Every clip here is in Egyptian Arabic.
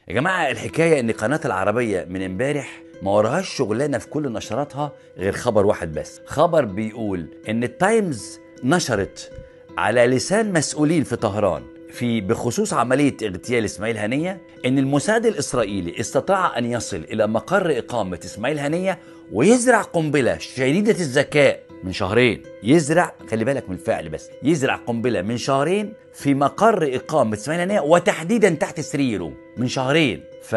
يا جماعه الحكايه ان قناه العربيه من امبارح ما وراهاش شغلانه في كل نشراتها غير خبر واحد بس خبر بيقول ان التايمز نشرت على لسان مسؤولين في طهران في بخصوص عملية اغتيال إسماعيل هنية إن الموساد الإسرائيلي استطاع أن يصل إلى مقر إقامة إسماعيل هنية ويزرع قنبلة شديدة الذكاء من شهرين يزرع خلي بالك من الفعل بس يزرع قنبلة من شهرين في مقر إقامة إسماعيل هنية وتحديدا تحت سريره من شهرين ف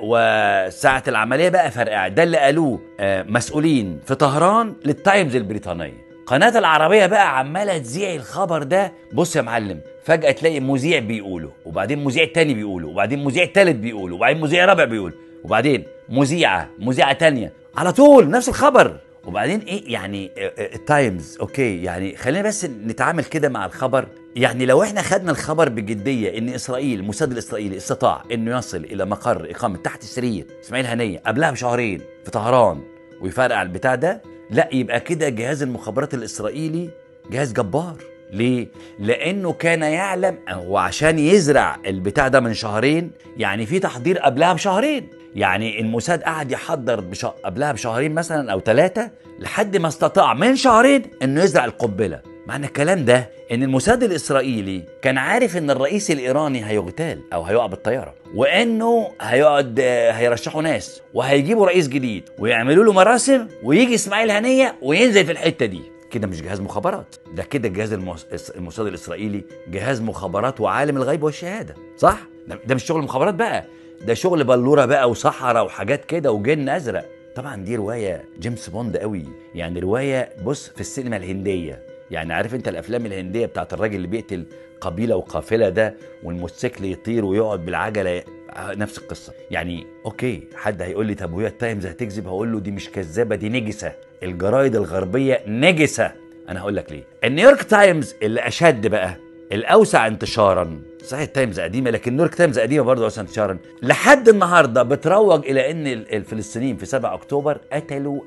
وساعة العملية بقى فرقع ده اللي قالوه آه، مسؤولين في طهران للتايمز البريطانية قناة العربية بقى عمالة تذيع الخبر ده بص يا معلم فجأة تلاقي مذيع بيقوله وبعدين مذيع تاني بيقوله وبعدين مذيع تالت بيقوله وبعدين مذيع رابع بيقول وبعدين مذيعة مذيعة تانية على طول نفس الخبر وبعدين ايه يعني آه، آه، التايمز اوكي يعني خلينا بس نتعامل كده مع الخبر يعني لو احنا خدنا الخبر بجديه ان اسرائيل الموساد الاسرائيلي استطاع انه يصل الى مقر اقامه تحت سرير اسماعيل هنيه قبلها بشهرين في طهران ويفرقع البتاع ده لا يبقى كده جهاز المخابرات الاسرائيلي جهاز جبار ليه؟ لأنه كان يعلم وعشان يزرع البتاع ده من شهرين يعني في تحضير قبلها بشهرين يعني الموساد قعد يحضر بش... قبلها بشهرين مثلا أو ثلاثة لحد ما استطاع من شهرين إنه يزرع القنبلة معنى الكلام ده ان الموساد الاسرائيلي كان عارف ان الرئيس الايراني هيغتال او هيقع بالطياره وانه هيقعد آه، هيرشحوا ناس وهيجيبوا رئيس جديد ويعملوا له مراسم ويجي اسماعيل هنيه وينزل في الحته دي كده مش جهاز مخابرات ده كده جهاز الموس- الموساد الاسرائيلي جهاز مخابرات وعالم الغيب والشهاده صح ده ده مش شغل مخابرات بقى ده شغل بلوره بقى وصحراء وحاجات كده وجن ازرق طبعا دي روايه جيمس بوند قوي يعني روايه بص في السينما الهنديه يعني عارف انت الافلام الهنديه بتاعت الراجل اللي بيقتل قبيله وقافله ده والموتوسيكل يطير ويقعد بالعجله نفس القصه يعني اوكي حد هيقول لي طب وهي التايمز هتكذب هقول له دي مش كذابه دي نجسه الجرايد الغربيه نجسه انا هقول لك ليه النيويورك تايمز اللي اشد بقى الاوسع انتشارا صحيح التايمز قديمه لكن نيويورك تايمز قديمه برضه اوسع انتشارا لحد النهارده بتروج الى ان ال- الفلسطينيين في 7 اكتوبر قتلوا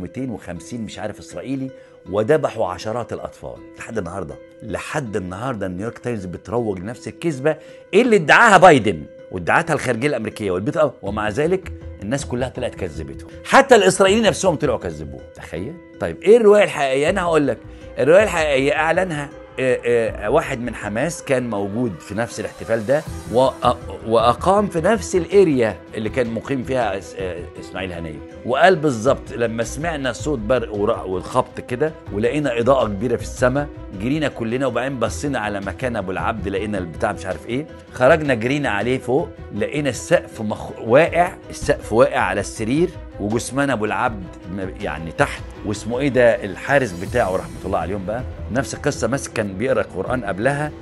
1250 مش عارف اسرائيلي وذبحوا عشرات الاطفال لحد النهارده لحد النهارده النيويورك تايمز بتروج لنفس الكذبه اللي ادعاها بايدن وادعتها الخارجيه الامريكيه والبيت ومع ذلك الناس كلها طلعت كذبتهم حتى الاسرائيليين نفسهم طلعوا كذبوه تخيل طيب ايه الروايه الحقيقيه انا هقول لك الروايه الحقيقيه اعلنها آه، آه، واحد من حماس كان موجود في نفس الاحتفال ده وأ- واقام في نفس الاريا اللي كان مقيم فيها إس- آه، اسماعيل هنيه وقال بالظبط لما سمعنا صوت برق ورع- والخبط كده ولقينا اضاءه كبيره في السماء جرينا كلنا وبعدين بصينا على مكان ابو العبد لقينا البتاع مش عارف ايه خرجنا جرينا عليه فوق لقينا السقف مخ... واقع السقف واقع على السرير وجثمان ابو العبد م- يعني تحت واسمه ايه ده الحارس بتاعه رحمه الله عليهم بقى نفس القصه ماسك كان بيقرا القران قبلها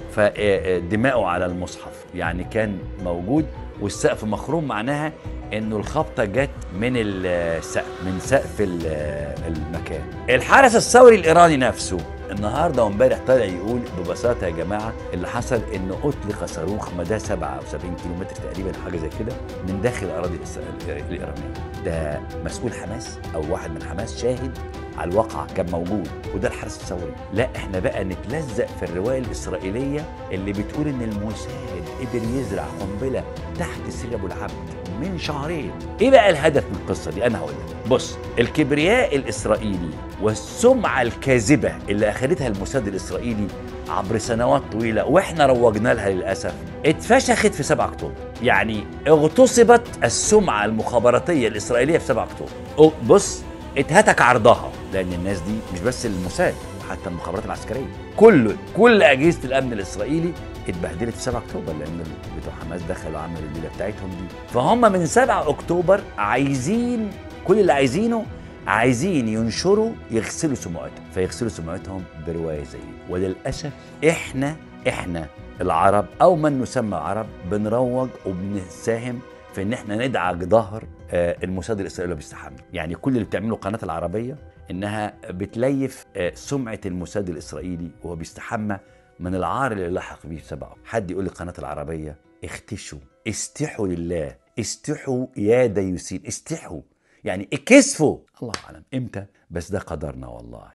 فدماؤه على المصحف يعني كان موجود والسقف مخروم معناها انه الخبطه جت من السقف من سقف ال- المكان الحارس الثوري الايراني نفسه النهارده وامبارح طالع يقول ببساطه يا جماعه اللي حصل انه اطلق صاروخ مداه 77 كيلو متر تقريبا حاجه زي كده من داخل الاراضي الإس- الايرانيه ده مسؤول حماس او واحد من حماس شاهد على الواقع كان موجود وده الحرس الثوري لا احنا بقى نتلزق في الروايه الاسرائيليه اللي بتقول ان الموساد قدر يزرع قنبله تحت سرير ابو العبد من شهرين ايه بقى الهدف من القصه دي انا هقول لك بص الكبرياء الاسرائيلي والسمعه الكاذبه اللي اخذتها الموساد الاسرائيلي عبر سنوات طويله واحنا روجنا لها للاسف اتفشخت في 7 اكتوبر يعني اغتصبت السمعه المخابراتيه الاسرائيليه في 7 اكتوبر أو- بص اتهتك عرضها لان الناس دي مش بس الموساد وحتى المخابرات العسكريه كل كل اجهزه الامن الاسرائيلي اتبهدلت في 7 اكتوبر لان بتوع حماس دخلوا عملوا الليله بتاعتهم دي فهم من 7 اكتوبر عايزين كل اللي عايزينه عايزين ينشروا يغسلوا سمعتهم فيغسلوا سمعتهم بروايه زي دي وللاسف احنا احنا العرب او من نسمى عرب بنروج وبنساهم في ان احنا ندعك ظهر آه، الموساد الاسرائيلي اللي بيستحمل يعني كل اللي بتعمله القناه العربيه انها بتليف آه، سمعه الموساد الاسرائيلي وهو بيستحمى من العار اللي لحق بيه سبعه حد يقول للقناه العربيه اختشوا استحوا لله استحوا يا ديوسين استحوا يعني اكسفوا الله اعلم امتى بس ده قدرنا والله